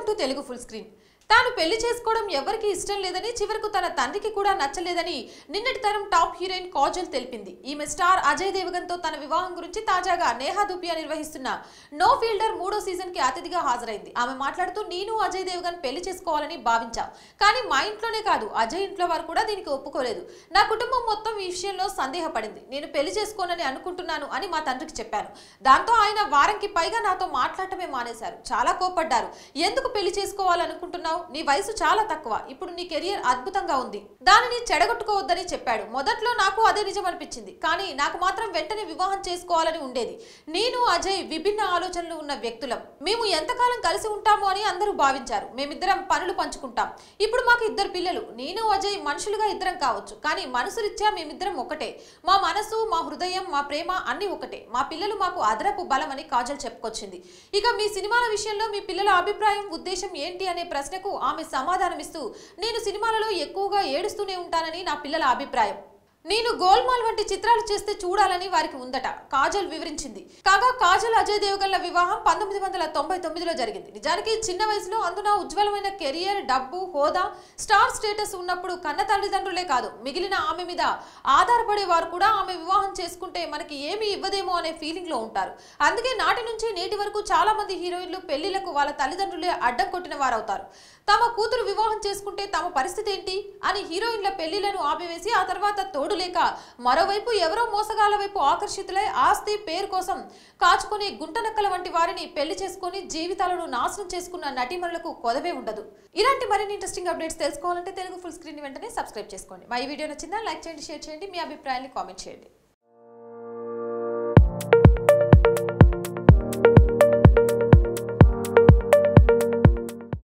to Telugu full screen తాను పెళ్లి చేసుకోవడం ఎవరికీ ఇష్టం లేదని చివరకు తన తండ్రికి కూడా నచ్చలేదని నిన్నటి తరం టాప్ హీరోయిన్ కాజల్ తెలిపింది ఈమె స్టార్ అజయ్ దేవగన్ తో తన వివాహం గురించి తాజాగా నేహా దుపియా నిర్వహిస్తున్న నో ఫీల్డర్ మూడో సీజన్ కి అతిథిగా హాజరైంది ఆమె మాట్లాడుతూ నేను అజయ్ దేవగన్ పెళ్లి చేసుకోవాలని భావించాం కానీ మా ఇంట్లోనే కాదు అజయ్ ఇంట్లో వారు కూడా దీనికి ఒప్పుకోలేదు నా కుటుంబం మొత్తం ఈ విషయంలో సందేహపడింది నేను పెళ్లి చేసుకోనని అనుకుంటున్నాను అని మా తండ్రికి చెప్పాను దాంతో ఆయన వారంకి పైగా నాతో మాట్లాడటమే మానేశారు చాలా కోపడ్డారు ఎందుకు పెళ్లి చేసుకోవాలనుకుంటున్నావు నీ వయసు చాలా తక్కువ ఇప్పుడు నీ కెరియర్ అద్భుతంగా ఉంది దానిని చెడగొట్టుకోవద్దని చెప్పాడు మొదట్లో నాకు అదే నిజం అనిపించింది కానీ నాకు మాత్రం వెంటనే వివాహం చేసుకోవాలని ఉండేది నేను అజయ్ విభిన్న ఆలోచనలు ఉన్న వ్యక్తులం మేము ఎంతకాలం కలిసి ఉంటాము అని అందరూ భావించారు మేమిద్దరం పనులు పంచుకుంటాం ఇప్పుడు మాకు ఇద్దరు పిల్లలు నేను అజయ్ మనుషులుగా ఇద్దరం కావచ్చు కానీ మనసురీత్యా మేమిద్దరం ఒకటే మా మనసు మా హృదయం మా ప్రేమ అన్ని ఒకటే మా పిల్లలు మాకు అదనపు బలం అని కాజల్ చెప్పుకొచ్చింది ఇక మీ సినిమాల విషయంలో మీ పిల్లల అభిప్రాయం ఉద్దేశం ఏంటి అనే ప్రశ్నకు ఆమె సమాధానమిస్తూ నేను సినిమాలలో ఎక్కువగా ఏడుస్తూనే ఉంటానని నా పిల్లల అభిప్రాయం నేను గోల్మాల్ వంటి చిత్రాలు చేస్తే చూడాలని వారికి ఉందట కాజల్ వివరించింది కాగా కాజల్ అజయ్ దేవగన్ల వివాహం పంతొమ్మిది వందల తొంభై తొమ్మిదిలో జరిగింది నిజానికి చిన్న వయసులో అందున ఉజ్వలమైన కెరియర్ డబ్బు హోదా స్టార్ స్టేటస్ ఉన్నప్పుడు కన్న తల్లిదండ్రులే కాదు మిగిలిన ఆమె మీద ఆధారపడే వారు కూడా ఆమె వివాహం చేసుకుంటే మనకి ఏమీ ఇవ్వదేమో అనే ఫీలింగ్ లో ఉంటారు అందుకే నాటి నుంచి నేటి వరకు చాలా మంది హీరోయిన్లు పెళ్లిలకు వాళ్ళ తల్లిదండ్రులే అడ్డం కొట్టిన వారవుతారు తమ కూతురు వివాహం చేసుకుంటే తమ పరిస్థితి ఏంటి అని హీరోయిన్ల పెళ్లిలను ఆపివేసి ఆ తర్వాత తోడు లేక మరోవైపు ఎవరో మోసగాల వైపు ఆకర్షితులై ఆస్తి పేరు కోసం కాచుకునే గుంటనక్కల వంటి వారిని పెళ్లి చేసుకుని జీవితాలను నాశనం చేసుకున్న నటీమణులకు కొదవే ఉండదు ఇలాంటి మరిన్ని ఇంట్రెస్టింగ్ అప్డేట్స్ తెలుసుకోవాలంటే తెలుగు ఫుల్ స్క్రీన్ వెంటనే సబ్స్క్రైబ్ చేసుకోండి మా ఈ వీడియో నచ్చిందా లైక్ చేయండి షేర్ చేయండి మీ అభిప్రాయాన్ని కామెంట్ చేయండి